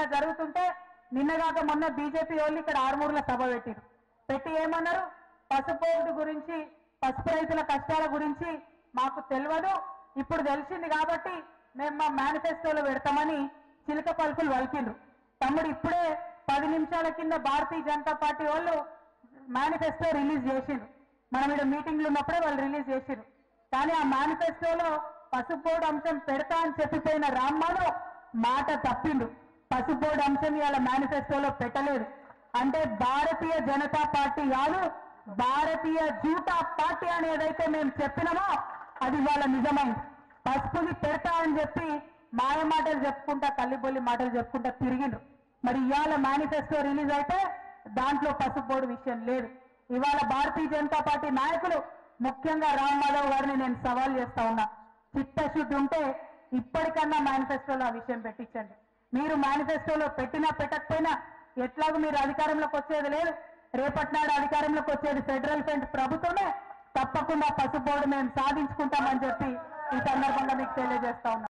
జరుగుతుంటే నిన్నగాక మొన్న బీజేపీ వాళ్ళు ఇక్కడ ఆరుమూరుల సభ పెట్టిరు పెట్టి ఏమన్నారు పసుపు గురించి పసుపు రైతుల కష్టాల గురించి మాకు తెలియదు ఇప్పుడు తెలిసింది కాబట్టి మేము మా మేనిఫెస్టోలో పెడతామని చిలక పలుకులు వలికిండ్రు తమ్ముడు ఇప్పుడే పది నిమిషాల కింద భారతీయ జనతా పార్టీ వాళ్ళు మేనిఫెస్టో రిలీజ్ చేసిండ్రు మనం ఇక్కడ మీటింగ్లు ఉన్నప్పుడే వాళ్ళు రిలీజ్ చేసిండ్రు కానీ ఆ మేనిఫెస్టోలో పసుపోడు అంశం పెడతా అని చెప్పిపోయిన రామ్మాను మాట తప్పిండు పసుపోడు అంశం ఇవాళ మేనిఫెస్టోలో పెట్టలేదు అంటే భారతీయ జనతా పార్టీ కాదు భారతీయ జూటా పార్టీ అని ఏదైతే మేము చెప్పినామో అది ఇవాళ నిజమైంది పసుపుని పెడతా అని చెప్పి మాయ మాటలు చెప్పుకుంటా కల్లిబొల్లి మాటలు చెప్పుకుంటా తిరిగిండ్రు మరి ఇవాళ మేనిఫెస్టో రిలీజ్ అయితే దాంట్లో పసుపోడు విషయం లేదు ఇవాళ భారతీయ జనతా పార్టీ నాయకులు ముఖ్యంగా రామ్ మాధవ్ గారిని నేను సవాల్ చేస్తా ఉన్నా చిత్తశుద్ధి ఉంటే ఇప్పటికన్నా మేనిఫెస్టోలో ఆ విషయం పెట్టించండి మీరు మేనిఫెస్టోలో పెట్టినా పెట్టకపోయినా ఎట్లాగూ మీరు అధికారంలోకి వచ్చేది లేదు రేపటి నాడు అధికారంలోకి వచ్చేది ఫెడరల్ ఫ్రంట్ ప్రభుత్వమే తప్పకుండా పసుపోడు మేము సాధించుకుంటామని చెప్పి ఈ సందర్భంగా మీకు తెలియజేస్తా ఉన్నా